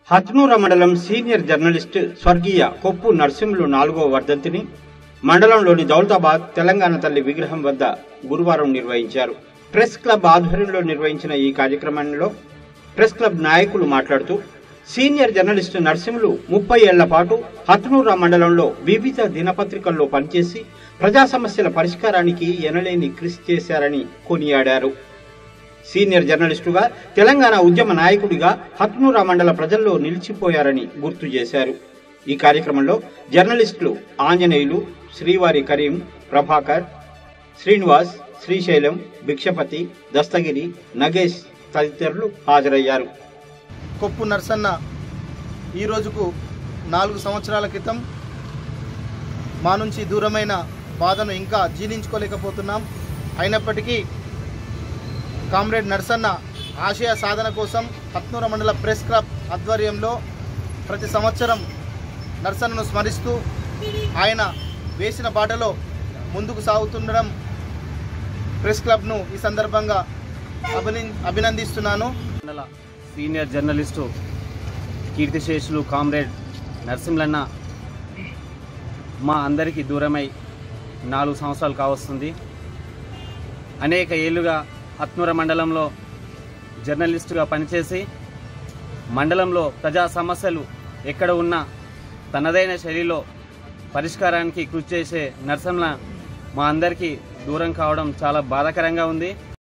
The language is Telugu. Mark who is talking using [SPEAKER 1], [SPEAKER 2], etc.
[SPEAKER 1] హత్నూర మండలం సీనియర్ జర్నలిస్ట్ స్వర్గీయ కొప్పు నరసింహులు నాలుగో వర్ధంతిని మండలంలోని దౌలతాబాద్ తెలంగాణ తల్లి విగ్రహం వద్ద గురువారం నిర్వహించారు ప్రెస్ క్లబ్ ఆధ్వర్యంలో నిర్వహించిన ఈ కార్యక్రమంలో ప్రెస్ క్లబ్ నాయకులు మాట్లాడుతూ సీనియర్ జర్నలిస్టు నరసింహులు ముప్పై ఏళ్ల పాటు హత్నూర మండలంలో వివిధ దినపత్రికల్లో పనిచేసి ప్రజా సమస్యల పరిష్కారానికి ఎనలేని కృషి చేశారని కొనియాడారు సీనియర్ జర్నలిస్టుగా తెలంగాణ ఉద్యమ నాయకుడిగా హత్నూరా మండల ప్రజల్లో నిలిచిపోయారని గుర్తు చేశారు ఈ కార్యక్రమంలో జర్నలిస్టులు ఆంజనేయులు శ్రీవారి కరీం ప్రభాకర్ శ్రీనివాస్ శ్రీశైలం భిక్షపతి దస్తగిరి నగేష్ తదితరులు హాజరయ్యారు
[SPEAKER 2] కొప్పు నర్సన్న ఈ రోజుకు నాలుగు సంవత్సరాల క్రితం మా నుంచి దూరమైన బాధను ఇంకా జీర్ణించుకోలేకపోతున్నాం అయినప్పటికీ కామ్రేడ్ నర్సన్న ఆశయ సాధన కోసం హత్నూర మండల ప్రెస్ క్లబ్ ఆధ్వర్యంలో ప్రతి సంవత్సరం నర్సన్నను స్మరిస్తూ ఆయన వేసిన బాటలో ముందుకు సాగుతుండడం ప్రెస్ క్లబ్ను ఈ సందర్భంగా అభిని అభినందిస్తున్నాను
[SPEAKER 3] మండల సీనియర్ జర్నలిస్టు కీర్తిశేషులు కామ్రేడ్ నరసింహలన్న మా అందరికీ దూరమై నాలుగు సంవత్సరాలు కావస్తుంది అనేక ఏళ్ళుగా హత్నూర మండలంలో జర్నలిస్టుగా పనిచేసి మండలంలో ప్రజా సమస్యలు ఎక్కడ ఉన్నా తనదైన శైలిలో పరిష్కారానికి కృషి చేసే నరసింహ మా అందరికీ దూరం కావడం చాలా బాధాకరంగా ఉంది